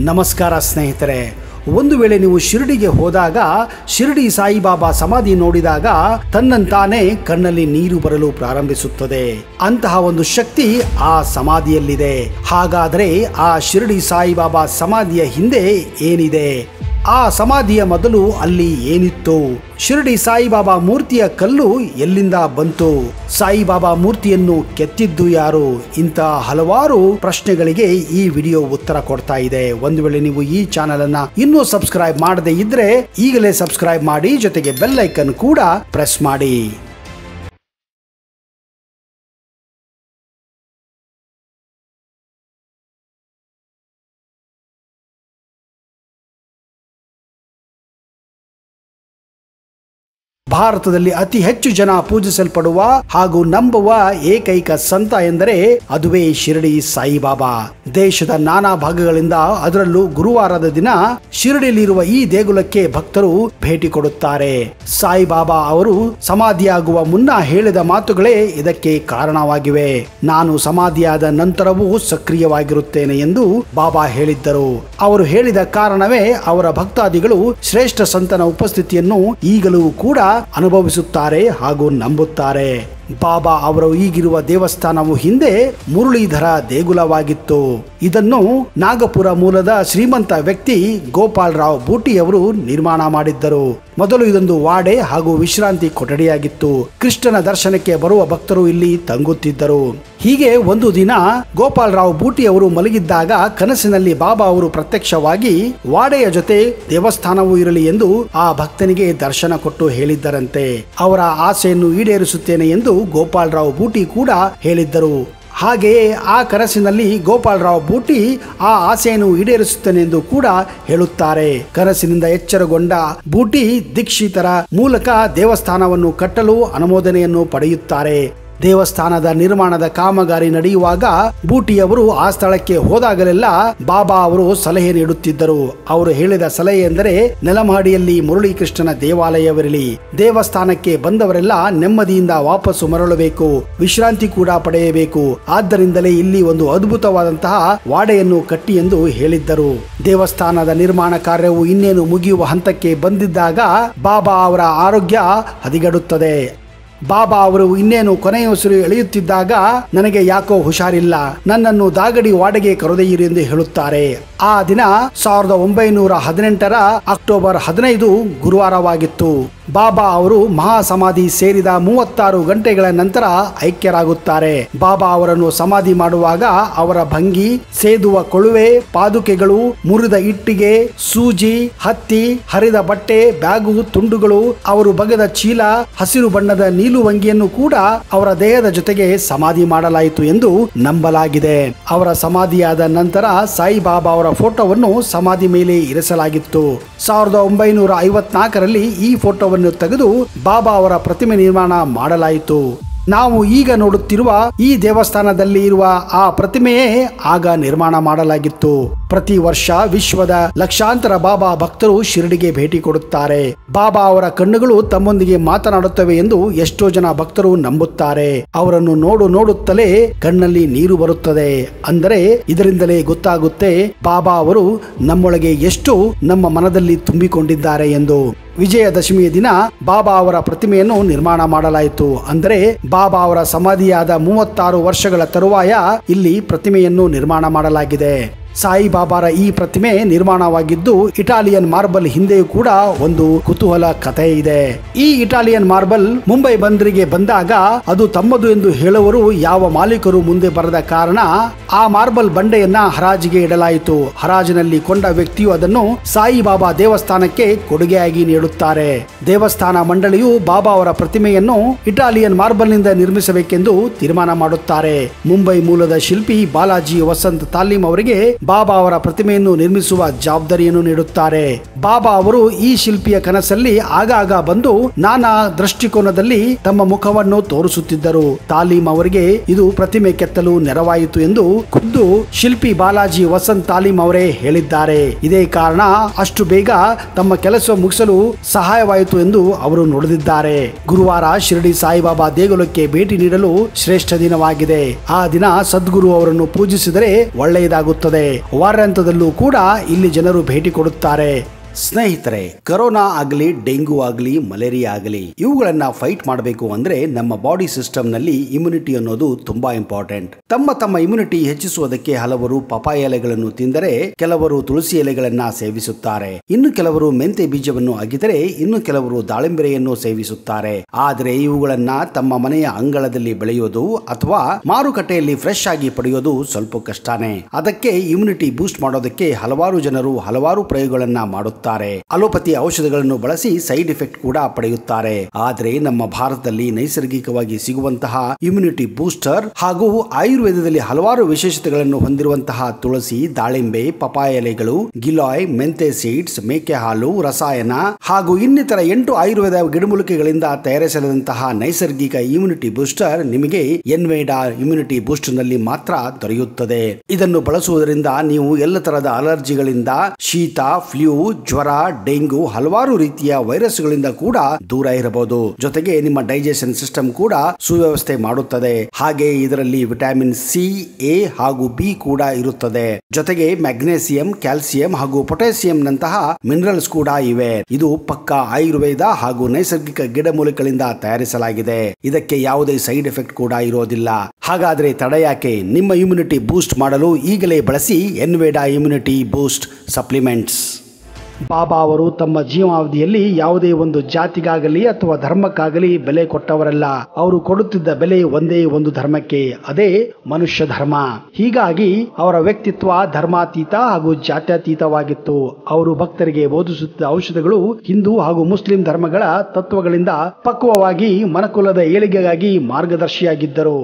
ನಮಸ್ಕಾರ ಸ್ನೇಹಿತರೆ ಒಂದು ವೇಳೆ ನೀವು ಶಿರಡಿಗೆ ಹೋದಾಗ ಶಿರಡಿ ಸಾಯಿಬಾಬಾ ಸಮಾಧಿ ನೋಡಿದಾಗ ತನ್ನಂತಾನೇ ಕಣ್ಣಲ್ಲಿ ನೀರು ಬರಲು ಪ್ರಾರಂಭಿಸುತ್ತದೆ ಅಂತಹ ಒಂದು ಶಕ್ತಿ ಆ ಸಮಾಧಿಯಲ್ಲಿದೆ ಹಾಗಾದರೆ ಆ ಶಿರಡಿ ಸಾಯಿಬಾಬಾ ಸಮಾಧಿಯ ಹಿಂದೆ ಏನಿದೆ ಆ ಸಮಾಧಿಯ ಮೊದಲು ಅಲ್ಲಿ ಏನಿತ್ತು ಶಿರಡಿ ಸಾಯಿಬಾಬಾ ಮೂರ್ತಿಯ ಕಲ್ಲು ಎಲ್ಲಿಂದ ಬಂತು ಸಾಯಿಬಾಬಾ ಮೂರ್ತಿಯನ್ನು ಕೆತ್ತಿದ್ದು ಯಾರು ಇಂಥ ಹಲವಾರು ಪ್ರಶ್ನೆಗಳಿಗೆ ಈ ವಿಡಿಯೋ ಉತ್ತರ ಕೊಡ್ತಾ ಇದೆ ಒಂದು ವೇಳೆ ನೀವು ಈ ಚಾನೆಲ್ ಅನ್ನ ಇನ್ನೂ ಸಬ್ಸ್ಕ್ರೈಬ್ ಮಾಡದೇ ಇದ್ರೆ ಈಗಲೇ ಸಬ್ಸ್ಕ್ರೈಬ್ ಮಾಡಿ ಜೊತೆಗೆ ಬೆಲ್ ಐಕನ್ ಕೂಡ ಪ್ರೆಸ್ ಮಾಡಿ ಭಾರತದಲ್ಲಿ ಅತಿ ಹೆಚ್ಚು ಜನ ಪೂಜಿಸಲ್ಪಡುವ ಹಾಗೂ ನಂಬುವ ಏಕೈಕ ಸಂತ ಎಂದರೆ ಅದುವೇ ಶಿರಡಿ ಸಾಯಿಬಾಬಾ ದೇಶದ ನಾನಾ ಭಾಗಗಳಿಂದ ಅದರಲ್ಲೂ ಗುರುವಾರದ ದಿನ ಶಿರಡಿಯಲ್ಲಿರುವ ಈ ದೇಗುಲಕ್ಕೆ ಭಕ್ತರು ಭೇಟಿ ಕೊಡುತ್ತಾರೆ ಸಾಯಿಬಾಬಾ ಅವರು ಸಮಾಧಿಯಾಗುವ ಮುನ್ನ ಹೇಳಿದ ಮಾತುಗಳೇ ಇದಕ್ಕೆ ಕಾರಣವಾಗಿವೆ ನಾನು ಸಮಾಧಿಯಾದ ನಂತರವೂ ಸಕ್ರಿಯವಾಗಿರುತ್ತೇನೆ ಎಂದು ಬಾಬಾ ಹೇಳಿದ್ದರು ಅವರು ಹೇಳಿದ ಕಾರಣವೇ ಅವರ ಭಕ್ತಾದಿಗಳು ಶ್ರೇಷ್ಠ ಸಂತನ ಉಪಸ್ಥಿತಿಯನ್ನು ಈಗಲೂ ಕೂಡ ಅನುಭವಿಸುತ್ತಾರೆ ಹಾಗೂ ನಂಬುತ್ತಾರೆ ಬಾಬಾ ಅವರು ಈಗಿರುವ ದೇವಸ್ಥಾನವು ಹಿಂದೆ ಮುರಳೀಧರ ದೇಗುಲವಾಗಿತ್ತು ಇದನ್ನು ನಾಗಪುರ ಮೂಲದ ಶ್ರೀಮಂತ ವ್ಯಕ್ತಿ ಗೋಪಾಲ್ ರಾವ್ ಬೂಟಿಯವರು ನಿರ್ಮಾಣ ಮಾಡಿದ್ದರು ಮೊದಲು ಇದೊಂದು ವಾಡೆ ಹಾಗೂ ವಿಶ್ರಾಂತಿ ಕೊಠಡಿಯಾಗಿತ್ತು ಕೃಷ್ಣನ ದರ್ಶನಕ್ಕೆ ಬರುವ ಭಕ್ತರು ಇಲ್ಲಿ ತಂಗುತ್ತಿದ್ದರು ಹೀಗೆ ಒಂದು ದಿನ ಗೋಪಾಲ್ ರಾವ್ ಬೂಟಿ ಅವರು ಮಲಗಿದ್ದಾಗ ಕನಸಿನಲ್ಲಿ ಬಾಬಾ ಅವರು ಪ್ರತ್ಯಕ್ಷವಾಗಿ ವಾಡೆಯ ಜೊತೆ ದೇವಸ್ಥಾನವೂ ಇರಲಿ ಎಂದು ಆ ಭಕ್ತನಿಗೆ ದರ್ಶನ ಕೊಟ್ಟು ಹೇಳಿದ್ದರಂತೆ ಅವರ ಆಸೆಯನ್ನು ಈಡೇರಿಸುತ್ತೇನೆ ಎಂದು ಗೋಪಾಲ್ ರಾವ್ ಬೂಟಿ ಕೂಡ ಹೇಳಿದ್ದರು ಹಾಗೆಯೇ ಆ ಕನಸಿನಲ್ಲಿ ಗೋಪಾಲ್ ರಾವ್ ಬೂಟಿ ಆ ಆಸೆಯನ್ನು ಈಡೇರಿಸುತ್ತೇನೆ ಎಂದು ಕೂಡ ಹೇಳುತ್ತಾರೆ ಕನಸಿನಿಂದ ಎಚ್ಚರಗೊಂಡ ಬೂಟಿ ದೀಕ್ಷಿತರ ಮೂಲಕ ದೇವಸ್ಥಾನವನ್ನು ಕಟ್ಟಲು ಅನುಮೋದನೆಯನ್ನು ಪಡೆಯುತ್ತಾರೆ ದೇವಸ್ಥಾನದ ನಿರ್ಮಾಣದ ಕಾಮಗಾರಿ ನಡೆಯುವಾಗ ಬೂಟಿಯವರು ಆ ಸ್ಥಳಕ್ಕೆ ಹೋದಾಗಲೆಲ್ಲ ಬಾಬಾ ಅವರು ಸಲಹೆ ನೀಡುತ್ತಿದ್ದರು ಅವರು ಹೇಳಿದ ಸಲಹೆ ಎಂದರೆ ನೆಲಮಹಡಿಯಲ್ಲಿ ಮುರಳೀಕೃಷ್ಣನ ದೇವಾಲಯವಿರಲಿ ದೇವಸ್ಥಾನಕ್ಕೆ ಬಂದವರೆಲ್ಲ ನೆಮ್ಮದಿಯಿಂದ ವಾಪಸ್ಸು ಮರಳಬೇಕು ವಿಶ್ರಾಂತಿ ಕೂಡ ಪಡೆಯಬೇಕು ಆದ್ದರಿಂದಲೇ ಇಲ್ಲಿ ಒಂದು ಅದ್ಭುತವಾದಂತಹ ವಾಡೆಯನ್ನು ಕಟ್ಟಿ ಎಂದು ಹೇಳಿದ್ದರು ದೇವಸ್ಥಾನದ ನಿರ್ಮಾಣ ಕಾರ್ಯವು ಇನ್ನೇನು ಮುಗಿಯುವ ಹಂತಕ್ಕೆ ಬಂದಿದ್ದಾಗ ಬಾಬಾ ಅವರ ಆರೋಗ್ಯ ಹದಿಗಡುತ್ತದೆ ಬಾಬಾ ಅವರು ಇನ್ನೇನು ಕೊನೆಯ ಉಸಿರು ಎಳೆಯುತ್ತಿದ್ದಾಗ ನನಗೆ ಯಾಕೋ ಹುಷಾರಿಲ್ಲ ನನ್ನನ್ನು ದಾಗಡಿ ವಾಡೆಗೆ ಕರೆದೊಯ್ಯಿರಿ ಎಂದು ಹೇಳುತ್ತಾರೆ ಆ ದಿನ ಸಾವಿರದ ಒಂಬೈನೂರ ಹದಿನೆಂಟರ ಅಕ್ಟೋಬರ್ ಹದಿನೈದು ಗುರುವಾರವಾಗಿತ್ತು ಬಾಬಾ ಅವರು ಮಹಾಸಮಾಧಿ ಸೇರಿದ ಮೂವತ್ತಾರು ಗಂಟೆಗಳ ನಂತರ ಐಕ್ಯರಾಗುತ್ತಾರೆ ಬಾಬಾ ಅವರನ್ನು ಸಮಾಧಿ ಮಾಡುವಾಗ ಅವರ ಭಂಗಿ ಸೇದುವ ಕೊಳುವೆ ಪಾದುಕೆಗಳು ಮುರಿದ ಇಟ್ಟಿಗೆ ಸೂಜಿ ಹತ್ತಿ ಹರಿದ ಬಟ್ಟೆ ಬ್ಯಾಗು ತುಂಡುಗಳು ಅವರು ಬಗೆದ ಚೀಲ ಹಸಿರು ಬಣ್ಣದ ನೀಲುವಂಗಿಯನ್ನು ಕೂಡ ಅವರ ದೇಹದ ಜೊತೆಗೆ ಸಮಾಧಿ ಮಾಡಲಾಯಿತು ಎಂದು ನಂಬಲಾಗಿದೆ ಅವರ ಸಮಾಧಿಯಾದ ನಂತರ ಸಾಯಿಬಾಬಾ ಅವರ ಫೋಟೋವನ್ನು ಸಮಾಧಿ ಮೇಲೆ ಇರಿಸಲಾಗಿತ್ತು ಸಾವಿರದ ಒಂಬೈನೂರ ಐವತ್ನಾಲ್ಕರಲ್ಲಿ ಈ ಫೋಟೋವನ್ನು ತೆಗೆದು ಬಾಬಾ ಅವರ ಪ್ರತಿಮೆ ನಿರ್ಮಾಣ ಮಾಡಲಾಯಿತು ನಾವು ಈಗ ನೋಡುತ್ತಿರುವ ಈ ದೇವಸ್ಥಾನದಲ್ಲಿ ಇರುವ ಆ ಪ್ರತಿಮೆಯೇ ಆಗ ನಿರ್ಮಾಣ ಮಾಡಲಾಗಿತ್ತು ಪ್ರತಿ ವರ್ಷ ವಿಶ್ವದ ಲಕ್ಷಾಂತರ ಬಾಬಾ ಭಕ್ತರು ಶಿರಡಿಗೆ ಭೇಟಿ ಕೊಡುತ್ತಾರೆ ಬಾಬಾ ಅವರ ಕಣ್ಣುಗಳು ತಮ್ಮೊಂದಿಗೆ ಮಾತನಾಡುತ್ತವೆ ಎಂದು ಎಷ್ಟೋ ಜನ ಭಕ್ತರು ನಂಬುತ್ತಾರೆ ಅವರನ್ನು ನೋಡು ನೋಡುತ್ತಲೇ ಕಣ್ಣಲ್ಲಿ ನೀರು ಬರುತ್ತದೆ ಅಂದರೆ ಇದರಿಂದಲೇ ಗೊತ್ತಾಗುತ್ತೆ ಬಾಬಾ ಅವರು ನಮ್ಮೊಳಗೆ ಎಷ್ಟು ನಮ್ಮ ಮನದಲ್ಲಿ ತುಂಬಿಕೊಂಡಿದ್ದಾರೆ ಎಂದು ವಿಜಯದಶಮಿಯ ದಿನ ಬಾಬಾ ಅವರ ಪ್ರತಿಮೆಯನ್ನು ನಿರ್ಮಾಣ ಮಾಡಲಾಯಿತು ಅಂದರೆ ಬಾಬಾ ಅವರ ಸಮಾಧಿಯಾದ ಮೂವತ್ತಾರು ವರ್ಷಗಳ ತರುವಾಯ ಇಲ್ಲಿ ಪ್ರತಿಮೆಯನ್ನು ನಿರ್ಮಾಣ ಮಾಡಲಾಗಿದೆ ಸಾಯಿಬಾಬಾರ ಈ ಪ್ರತಿಮೆ ನಿರ್ಮಾಣವಾಗಿದ್ದು ಇಟಾಲಿಯನ್ ಮಾರ್ಬಲ್ ಹಿಂದೆಯೂ ಕೂಡ ಒಂದು ಕುತೂಹಲ ಕಥೆ ಇದೆ ಈ ಇಟಾಲಿಯನ್ ಮಾರ್ಬಲ್ ಮುಂಬೈ ಬಂದರಿಗೆ ಬಂದಾಗ ಅದು ತಮ್ಮದು ಎಂದು ಹೇಳುವರು ಯಾವ ಮಾಲೀಕರು ಮುಂದೆ ಬರದ ಕಾರಣ ಆ ಮಾರ್ಬಲ್ ಬಂಡೆಯನ್ನ ಹರಾಜಿಗೆ ಇಡಲಾಯಿತು ಹರಾಜಿನಲ್ಲಿ ಕೊಂಡ ವ್ಯಕ್ತಿಯು ಅದನ್ನು ಸಾಯಿಬಾಬಾ ದೇವಸ್ಥಾನಕ್ಕೆ ಕೊಡುಗೆಯಾಗಿ ನೀಡುತ್ತಾರೆ ದೇವಸ್ಥಾನ ಮಂಡಳಿಯು ಬಾಬಾ ಅವರ ಪ್ರತಿಮೆಯನ್ನು ಇಟಾಲಿಯನ್ ಮಾರ್ಬಲ್ ನಿಂದ ನಿರ್ಮಿಸಬೇಕೆಂದು ತೀರ್ಮಾನ ಮಾಡುತ್ತಾರೆ ಮುಂಬೈ ಮೂಲದ ಶಿಲ್ಪಿ ಬಾಲಾಜಿ ವಸಂತ್ ತಾಲೀಮ್ ಅವರಿಗೆ ಬಾಬಾ ಅವರ ಪ್ರತಿಮೆಯನ್ನು ನಿರ್ಮಿಸುವ ಜವಾಬ್ದಾರಿಯನ್ನು ನೀಡುತ್ತಾರೆ ಬಾಬಾ ಅವರು ಈ ಶಿಲ್ಪಿಯ ಕನಸಲ್ಲಿ ಆಗಾಗ ಬಂದು ನಾನಾ ದೃಷ್ಟಿಕೋನದಲ್ಲಿ ತಮ್ಮ ಮುಖವನ್ನು ತೋರಿಸುತ್ತಿದ್ದರು ತಾಲೀಮ್ ಅವರಿಗೆ ಇದು ಪ್ರತಿಮೆ ಕೆತ್ತಲು ನೆರವಾಯಿತು ಎಂದು ಖುದ್ದು ಶಿಲ್ಪಿ ಬಾಲಾಜಿ ವಸಂತ್ ತಾಲೀಮ್ ಅವರೇ ಹೇಳಿದ್ದಾರೆ ಇದೇ ಕಾರಣ ಅಷ್ಟು ಬೇಗ ತಮ್ಮ ಕೆಲಸ ಮುಗಿಸಲು ಸಹಾಯವಾಯಿತು ಎಂದು ಅವರು ನುಡಿದಿದ್ದಾರೆ ಗುರುವಾರ ಶಿರಡಿ ಸಾಯಿಬಾಬಾ ದೇಗುಲಕ್ಕೆ ಭೇಟಿ ನೀಡಲು ಶ್ರೇಷ್ಠ ದಿನವಾಗಿದೆ ಆ ದಿನ ಸದ್ಗುರು ಅವರನ್ನು ಪೂಜಿಸಿದರೆ ಒಳ್ಳೆಯದಾಗುತ್ತದೆ ವಾರಾಂತದಲ್ಲೂ ಕೂಡ ಇಲ್ಲಿ ಜನರು ಭೇಟಿ ಕೊಡುತ್ತಾರೆ ಸ್ನೇಹಿತರೆ ಕರೋನಾ ಆಗಲಿ ಡೆಂಗು ಆಗಲಿ ಮಲೇರಿಯಾ ಆಗಲಿ ಇವುಗಳನ್ನ ಫೈಟ್ ಮಾಡಬೇಕು ಅಂದ್ರೆ ನಮ್ಮ ಬಾಡಿ ಸಿಸ್ಟಮ್ ನಲ್ಲಿ ಇಮ್ಯುನಿಟಿ ಅನ್ನೋದು ತುಂಬಾ ಇಂಪಾರ್ಟೆಂಟ್ ತಮ್ಮ ತಮ್ಮ ಇಮ್ಯುನಿಟಿ ಹೆಚ್ಚಿಸುವುದಕ್ಕೆ ಹಲವರು ಪಪಾಯ ಎಲೆಗಳನ್ನು ತಿಂದರೆ ಕೆಲವರು ತುಳಸಿ ಎಲೆಗಳನ್ನ ಸೇವಿಸುತ್ತಾರೆ ಇನ್ನು ಕೆಲವರು ಮೆಂತೆ ಬೀಜವನ್ನು ಅಗಿದರೆ ಇನ್ನು ಕೆಲವರು ದಾಳಿಂಬೆರೆಯನ್ನು ಸೇವಿಸುತ್ತಾರೆ ಆದರೆ ಇವುಗಳನ್ನ ತಮ್ಮ ಮನೆಯ ಅಂಗಳದಲ್ಲಿ ಬೆಳೆಯೋದು ಅಥವಾ ಮಾರುಕಟ್ಟೆಯಲ್ಲಿ ಫ್ರೆಶ್ ಆಗಿ ಪಡೆಯೋದು ಸ್ವಲ್ಪ ಕಷ್ಟನೇ ಅದಕ್ಕೆ ಇಮ್ಯುನಿಟಿ ಬೂಸ್ಟ್ ಮಾಡೋದಕ್ಕೆ ಹಲವಾರು ಜನರು ಹಲವಾರು ಪ್ರಯೋಗಗಳನ್ನ ಮಾಡುತ್ತಾರೆ ಅಲೋಪತಿ ಔಷಧಗಳನ್ನು ಬಳಸಿ ಸೈಡ್ ಎಫೆಕ್ಟ್ ಕೂಡ ಪಡೆಯುತ್ತಾರೆ ಆದರೆ ನಮ್ಮ ಭಾರತದಲ್ಲಿ ನೈಸರ್ಗಿಕವಾಗಿ ಸಿಗುವಂತಹ ಇಮ್ಯುನಿಟಿ ಬೂಸ್ಟರ್ ಹಾಗೂ ಆಯುರ್ವೇದದಲ್ಲಿ ಹಲವಾರು ವಿಶೇಷತೆಗಳನ್ನು ಹೊಂದಿರುವಂತಹ ತುಳಸಿ ದಾಳಿಂಬೆ ಪಪಾಯ ಎಲೆಗಳು ಗಿಲಾಯ್ ಮೆಂತೆ ಸೀಡ್ಸ್ ಮೇಕೆ ಹಾಲು ರಸಾಯನ ಹಾಗೂ ಇನ್ನಿತರ ಎಂಟು ಆಯುರ್ವೇದ ಗಿಡಮೂಲಿಕೆಗಳಿಂದ ತಯಾರಿಸಲಾದಂತಹ ನೈಸರ್ಗಿಕ ಇಮ್ಯುನಿಟಿ ಬೂಸ್ಟರ್ ನಿಮಗೆ ಎನ್ವೇಡಾ ಇಮ್ಯುನಿಟಿ ಬೂಸ್ಟರ್ ನಲ್ಲಿ ಮಾತ್ರ ದೊರೆಯುತ್ತದೆ ಇದನ್ನು ಬಳಸುವುದರಿಂದ ನೀವು ಎಲ್ಲ ತರಹದ ಅಲರ್ಜಿಗಳಿಂದ ಶೀತ ಫ್ಲೂ ಜ್ವರ ಡೆಂಗು ಹಲವಾರು ರೀತಿಯ ವೈರಸ್ಗಳಿಂದ ಕೂಡ ದೂರ ಇರಬಹುದು ಜೊತೆಗೆ ನಿಮ್ಮ ಡೈಜೆಷನ್ ಸಿಸ್ಟಮ್ ಕೂಡ ಸುವ್ಯವಸ್ಥೆ ಮಾಡುತ್ತದೆ ಹಾಗೆ ಇದರಲ್ಲಿ ವಿಟಮಿನ್ ಸಿ ಎ ಹಾಗೂ ಬಿ ಕೂಡ ಇರುತ್ತದೆ ಜೊತೆಗೆ ಮ್ಯಾಗ್ನೇಸಿಯಂ ಕ್ಯಾಲ್ಸಿಯಂ ಹಾಗೂ ಪೊಟ್ಯಾಸಿಯಂ ನಂತಹ ಮಿನರಲ್ಸ್ ಕೂಡ ಇವೆ ಇದು ಪಕ್ಕ ಆಯುರ್ವೇದ ಹಾಗೂ ನೈಸರ್ಗಿಕ ಗಿಡಮೂಲಿಕೆಗಳಿಂದ ತಯಾರಿಸಲಾಗಿದೆ ಇದಕ್ಕೆ ಯಾವುದೇ ಸೈಡ್ ಎಫೆಕ್ಟ್ ಕೂಡ ಇರೋದಿಲ್ಲ ಹಾಗಾದ್ರೆ ತಡ ಯಾಕೆ ನಿಮ್ಮ ಇಮ್ಯುನಿಟಿ ಬೂಸ್ಟ್ ಮಾಡಲು ಈಗಲೇ ಬಳಸಿ ಎನ್ವೇಡಾ ಇಮ್ಯುನಿಟಿ ಬೂಸ್ಟ್ ಸಪ್ಲಿಮೆಂಟ್ಸ್ ಬಾಬಾ ಅವರು ತಮ್ಮ ಜೀವಾವಧಿಯಲ್ಲಿ ಯಾವುದೇ ಒಂದು ಜಾತಿಗಾಗಲಿ ಅಥವಾ ಧರ್ಮಕ್ಕಾಗಲಿ ಬೆಲೆ ಕೊಟ್ಟವರಲ್ಲ ಅವರು ಕೊಡುತ್ತಿದ್ದ ಬೆಲೆ ಒಂದೇ ಒಂದು ಧರ್ಮಕ್ಕೆ ಅದೇ ಮನುಷ್ಯ ಧರ್ಮ ಹೀಗಾಗಿ ಅವರ ವ್ಯಕ್ತಿತ್ವ ಧರ್ಮಾತೀತ ಹಾಗೂ ಜಾತ್ಯತೀತವಾಗಿತ್ತು ಅವರು ಭಕ್ತರಿಗೆ ಬೋಧಿಸುತ್ತಿದ್ದ ಔಷಧಗಳು ಹಿಂದೂ ಹಾಗೂ ಮುಸ್ಲಿಂ ಧರ್ಮಗಳ ತತ್ವಗಳಿಂದ ಪಕ್ವವಾಗಿ ಮನಕುಲದ ಏಳಿಗೆಗಾಗಿ ಮಾರ್ಗದರ್ಶಿಯಾಗಿದ್ದರು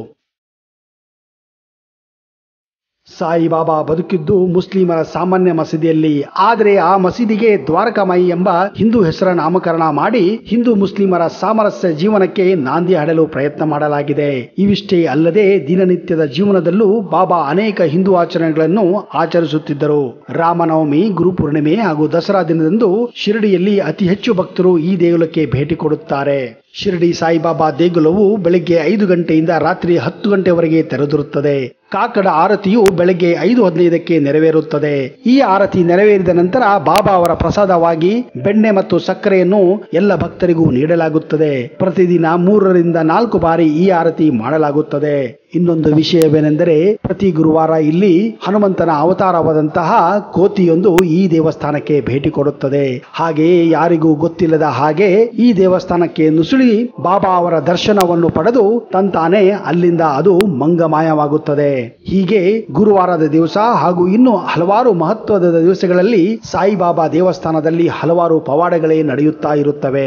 ಸಾಯಿಬಾಬಾ ಬದುಕಿದ್ದು ಮುಸ್ಲಿಮರ ಸಾಮಾನ್ಯ ಮಸೀದಿಯಲ್ಲಿ ಆದರೆ ಆ ಮಸೀದಿಗೆ ದ್ವಾರಕಾಮಾಯಿ ಎಂಬ ಹಿಂದೂ ಹೆಸರ ನಾಮಕರಣ ಮಾಡಿ ಹಿಂದೂ ಮುಸ್ಲಿಮರ ಸಾಮರಸ್ಯ ಜೀವನಕ್ಕೆ ನಾಂದಿ ಹಾಡಲು ಪ್ರಯತ್ನ ಮಾಡಲಾಗಿದೆ ಇವಿಷ್ಟೇ ಅಲ್ಲದೆ ದಿನನಿತ್ಯದ ಜೀವನದಲ್ಲೂ ಬಾಬಾ ಅನೇಕ ಹಿಂದೂ ಆಚರಣೆಗಳನ್ನು ಆಚರಿಸುತ್ತಿದ್ದರು ರಾಮನವಮಿ ಗುರುಪೂರ್ಣಿಮೆ ಹಾಗೂ ದಸರಾ ದಿನದಂದು ಶಿರಡಿಯಲ್ಲಿ ಅತಿ ಹೆಚ್ಚು ಭಕ್ತರು ಈ ದೇಗುಲಕ್ಕೆ ಭೇಟಿ ಕೊಡುತ್ತಾರೆ ಶಿರಡಿ ಸಾಯಿಬಾಬಾ ದೇಗುಲವು ಬೆಳಗ್ಗೆ ಐದು ಗಂಟೆಯಿಂದ ರಾತ್ರಿ ಹತ್ತು ಗಂಟೆವರೆಗೆ ತೆರೆದಿರುತ್ತದೆ ಕಾಕಡ ಆರತಿಯು ಬೆಳಗ್ಗೆ ಐದು ಹದಿನೈದಕ್ಕೆ ನೆರವೇರುತ್ತದೆ ಈ ಆರತಿ ನೆರವೇರಿದ ನಂತರ ಬಾಬಾ ಅವರ ಪ್ರಸಾದವಾಗಿ ಬೆಣ್ಣೆ ಮತ್ತು ಸಕ್ಕರೆಯನ್ನು ಎಲ್ಲ ಭಕ್ತರಿಗೂ ನೀಡಲಾಗುತ್ತದೆ ಪ್ರತಿದಿನ ಮೂರರಿಂದ ನಾಲ್ಕು ಬಾರಿ ಈ ಆರತಿ ಮಾಡಲಾಗುತ್ತದೆ ಇನ್ನೊಂದು ವಿಷಯವೇನೆಂದರೆ ಪ್ರತಿ ಗುರುವಾರ ಇಲ್ಲಿ ಹನುಮಂತನ ಅವತಾರವಾದಂತಹ ಕೋತಿಯೊಂದು ಈ ದೇವಸ್ಥಾನಕ್ಕೆ ಭೇಟಿ ಕೊಡುತ್ತದೆ ಹಾಗೆಯೇ ಯಾರಿಗೂ ಗೊತ್ತಿಲ್ಲದ ಹಾಗೆ ಈ ದೇವಸ್ಥಾನಕ್ಕೆ ನುಸುಳಿ ಬಾಬಾ ಅವರ ದರ್ಶನವನ್ನು ಪಡೆದು ತಂತಾನೆ ಅಲ್ಲಿಂದ ಅದು ಮಂಗಮಾಯವಾಗುತ್ತದೆ ಹೀಗೆ ಗುರುವಾರದ ದಿವಸ ಹಾಗೂ ಇನ್ನು ಹಲವಾರು ಮಹತ್ವದ ದಿವಸಗಳಲ್ಲಿ ಸಾಯಿಬಾಬಾ ದೇವಸ್ಥಾನದಲ್ಲಿ ಹಲವಾರು ಪವಾಡಗಳೇ ನಡೆಯುತ್ತಾ ಇರುತ್ತವೆ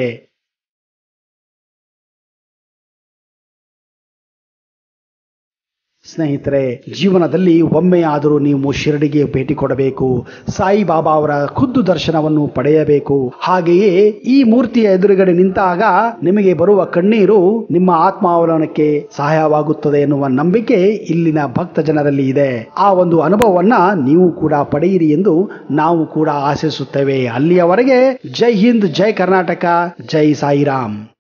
ಸ್ನೇಹಿತರೆ ಜೀವನದಲ್ಲಿ ಒಮ್ಮೆಯಾದರೂ ನೀವು ಶಿರಡಿಗೆ ಭೇಟಿ ಕೊಡಬೇಕು ಸಾಯಿಬಾಬಾ ಅವರ ಖುದ್ದು ದರ್ಶನವನ್ನು ಪಡೆಯಬೇಕು ಹಾಗೆಯೇ ಈ ಮೂರ್ತಿಯ ಎದುರುಗಡೆ ನಿಂತಾಗ ನಿಮಗೆ ಬರುವ ಕಣ್ಣೀರು ನಿಮ್ಮ ಆತ್ಮಾವಲೋನಕ್ಕೆ ಸಹಾಯವಾಗುತ್ತದೆ ಎನ್ನುವ ನಂಬಿಕೆ ಇಲ್ಲಿನ ಭಕ್ತ ಜನರಲ್ಲಿ ಇದೆ ಆ ಒಂದು ಅನುಭವವನ್ನ ನೀವು ಕೂಡ ಪಡೆಯಿರಿ ಎಂದು ನಾವು ಕೂಡ ಆಶಿಸುತ್ತೇವೆ ಅಲ್ಲಿಯವರೆಗೆ ಜೈ ಹಿಂದ್ ಜೈ ಕರ್ನಾಟಕ ಜೈ ಸಾಯಿರಾಮ್